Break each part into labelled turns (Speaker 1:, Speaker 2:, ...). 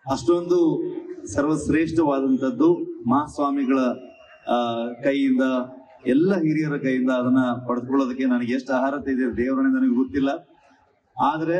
Speaker 1: ಅಷ್ಟೊಂದು ಸರ್ವಶ್ರೇಷ್ಠವಾದಂಥದ್ದು ಮಹಾಸ್ವಾಮಿಗಳ ಆ, ಕೈಯಿಂದ ಎಲ್ಲ ಹಿರಿಯರ ಕೈಯಿಂದ ಅದನ್ನ ಪಡೆದುಕೊಳ್ಳೋದಕ್ಕೆ ನನಗೆ ಎಷ್ಟು ಅರ್ಹತೆ ಇದೆ ದೇವರನ್ನ ನನಗೆ ಗೊತ್ತಿಲ್ಲ ಆದ್ರೆ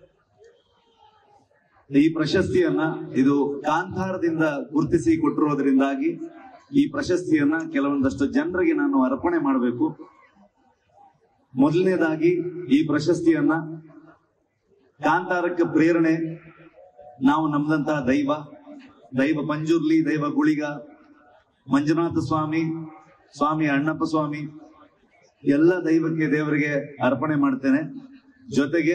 Speaker 1: ಈ ಪ್ರಶಸ್ತಿಯನ್ನ ಇದು ಕಾಂತಾರದಿಂದ ಗುರುತಿಸಿ ಕೊಟ್ಟಿರೋದ್ರಿಂದಾಗಿ ಈ ಪ್ರಶಸ್ತಿಯನ್ನ ಕೆಲವೊಂದಷ್ಟು ಜನರಿಗೆ ನಾನು ಅರ್ಪಣೆ ಮಾಡಬೇಕು ಮೊದಲನೇದಾಗಿ ಈ ಪ್ರಶಸ್ತಿಯನ್ನ ಕಾಂತಾರಕ್ಕೆ ಪ್ರೇರಣೆ ನಾವು ನಮ್ದಂತಹ ದೈವ ದೈವ ಪಂಜುರ್ಲಿ ದೈವ ಗುಳಿಗ ಮಂಜುನಾಥ ಸ್ವಾಮಿ ಸ್ವಾಮಿ ಅಣ್ಣಪ್ಪ ಸ್ವಾಮಿ ಎಲ್ಲ ದೈವಕ್ಕೆ ದೇವರಿಗೆ ಅರ್ಪಣೆ ಮಾಡ್ತೇನೆ ಜೊತೆಗೆ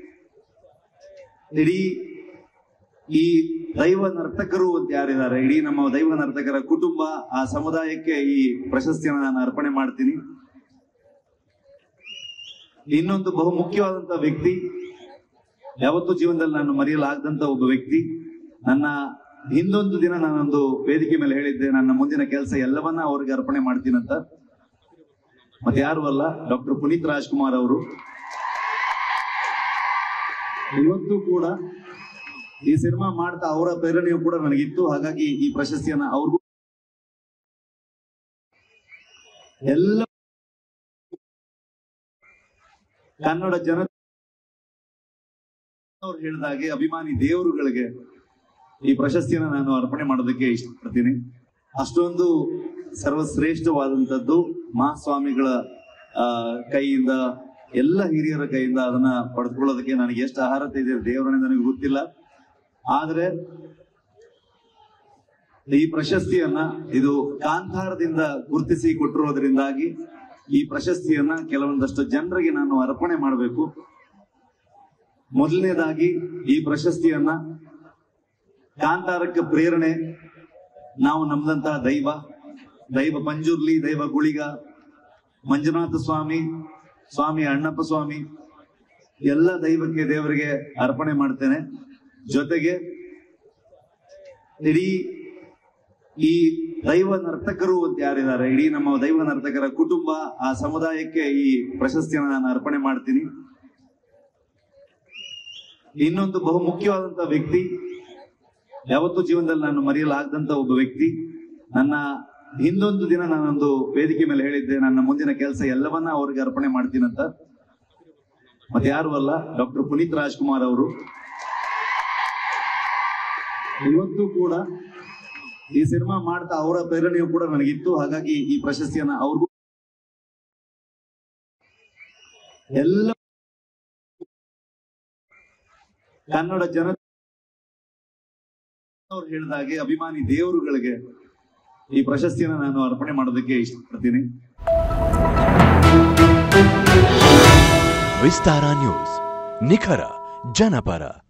Speaker 1: ಇಡೀ ಈ ದೈವ ನರ್ತಕರು ಅಂತ ಯಾರಿದ್ದಾರೆ ಇಡೀ ನಮ್ಮ ದೈವ ನರ್ತಕರ ಕುಟುಂಬ ಆ ಸಮುದಾಯಕ್ಕೆ ಈ ಪ್ರಶಸ್ತಿಯನ್ನು ನಾನು ಅರ್ಪಣೆ ಮಾಡ್ತೀನಿ ಇನ್ನೊಂದು ಬಹು ಮುಖ್ಯವಾದಂತ ವ್ಯಕ್ತಿ ಯಾವತ್ತೂ ಜೀವನದಲ್ಲಿ ನಾನು ಮರೆಯಲಾಗದಂತ ಒಬ್ಬ ವ್ಯಕ್ತಿ ನನ್ನ ಹಿಂದೊಂದು ದಿನ ನಾನೊಂದು ವೇದಿಕೆ ಮೇಲೆ ಹೇಳಿದ್ದೆ ನನ್ನ ಮುಂದಿನ ಕೆಲಸ ಎಲ್ಲವನ್ನ ಅವ್ರಿಗೆ ಅರ್ಪಣೆ ಮಾಡ್ತೀನಂತ ಮತ್ತೆ ಯಾರು ಅಲ್ಲ ಡಾಕ್ಟರ್ ಪುನೀತ್ ರಾಜ್ಕುಮಾರ್ ಅವರು ಇವತ್ತು ಕೂಡ ಈ ಸಿನಿಮಾ ಮಾಡ್ತಾ ಅವರ ಪ್ರೇರಣೆಯು ಕೂಡ ನನಗಿತ್ತು ಹಾಗಾಗಿ ಈ ಪ್ರಶಸ್ತಿಯನ್ನ ಅವ್ರಿಗೂ ಎಲ್ಲ ಕನ್ನಡ ಜನ ಅವ್ರು ಹೇಳಿದಾಗೆ ಅಭಿಮಾನಿ ದೇವರುಗಳಿಗೆ ಈ ಪ್ರಶಸ್ತಿಯನ್ನ ನಾನು ಅರ್ಪಣೆ ಮಾಡೋದಕ್ಕೆ ಇಷ್ಟಪಡ್ತೀನಿ ಅಷ್ಟೊಂದು ಸರ್ವಶ್ರೇಷ್ಠವಾದಂಥದ್ದು ಮಹಾಸ್ವಾಮಿಗಳ ಆ, ಕೈಯಿಂದ ಎಲ್ಲ ಹಿರಿಯರ ಕೈಯಿಂದ ಅದನ್ನ ಪಡೆದುಕೊಳ್ಳೋದಕ್ಕೆ ನನಗೆ ಎಷ್ಟು ಅರ್ಹತೆ ಇದೆ ದೇವರನ್ನ ನನಗೆ ಗೊತ್ತಿಲ್ಲ ಆದ್ರೆ ಈ ಪ್ರಶಸ್ತಿಯನ್ನ ಇದು ಕಾಂತಾರದಿಂದ ಗುರುತಿಸಿ ಕೊಟ್ಟಿರೋದ್ರಿಂದಾಗಿ ಈ ಪ್ರಶಸ್ತಿಯನ್ನ ಕೆಲವೊಂದಷ್ಟು ಜನರಿಗೆ ನಾನು ಅರ್ಪಣೆ ಮಾಡಬೇಕು ಮೊದಲನೇದಾಗಿ ಈ ಪ್ರಶಸ್ತಿಯನ್ನ ಕಾಂತಾರಕ್ಕೆ ಪ್ರೇರಣೆ ನಾವು ನಮ್ದಂತಹ ದೈವ ದೈವ ಪಂಜುರ್ಲಿ ದೈವ ಗುಳಿಗ ಮಂಜುನಾಥ ಸ್ವಾಮಿ ಸ್ವಾಮಿ ಅಣ್ಣಪ್ಪ ಸ್ವಾಮಿ ಎಲ್ಲ ದೈವಕ್ಕೆ ದೇವರಿಗೆ ಅರ್ಪಣೆ ಮಾಡ್ತೇನೆ ಜೊತೆಗೆ ಇಡೀ ಈ ದೈವ ನರ್ತಕರು ಅಂತ ಯಾರಿದ್ದಾರೆ ಇಡೀ ನಮ್ಮ ದೈವ ನರ್ತಕರ ಕುಟುಂಬ ಆ ಸಮುದಾಯಕ್ಕೆ ಈ ಪ್ರಶಸ್ತಿಯನ್ನು ನಾನು ಅರ್ಪಣೆ ಮಾಡ್ತೀನಿ ಇನ್ನೊಂದು ಬಹು ಮುಖ್ಯವಾದಂತ ವ್ಯಕ್ತಿ ಯಾವತ್ತೂ ಜೀವನದಲ್ಲಿ ನಾನು ಮರೆಯಲಾಗದಂತ ಒಬ್ಬ ವ್ಯಕ್ತಿ ನನ್ನ ಹಿಂದೊಂದು ದಿನ ನಾನೊಂದು ವೇದಿಕೆ ಮೇಲೆ ಹೇಳಿದ್ದೆ ನನ್ನ ಮುಂದಿನ ಕೆಲಸ ಎಲ್ಲವನ್ನ ಅವ್ರಿಗೆ ಅರ್ಪಣೆ ಮಾಡ್ತೀನಂತ ಮತ್ತೆ ಯಾರು ಅಲ್ಲ ಡಾಕ್ಟರ್ ಪುನೀತ್ ರಾಜ್ಕುಮಾರ್ ಅವರು ಇವತ್ತು ಕೂಡ ಈ ಸಿನಿಮಾ ಮಾಡ್ತಾ ಅವರ ಪ್ರೇರಣೆಯು ಕೂಡ ನನಗಿತ್ತು ಹಾಗಾಗಿ ಈ ಪ್ರಶಸ್ತಿಯನ್ನ ಅವ್ರಿಗೂ ಎಲ್ಲ ಕನ್ನಡ ಜನ ಅವ್ರು ಹೇಳಿದಾಗೆ ಅಭಿಮಾನಿ ದೇವರುಗಳಿಗೆ ಈ ಪ್ರಶಸ್ತಿಯನ್ನ ನಾನು ಅರ್ಪಣೆ ಮಾಡೋದಕ್ಕೆ ಇಷ್ಟಪಡ್ತೀನಿ
Speaker 2: ವಿಸ್ತಾರ ನ್ಯೂಸ್ ನಿಖರ ಜನಪರ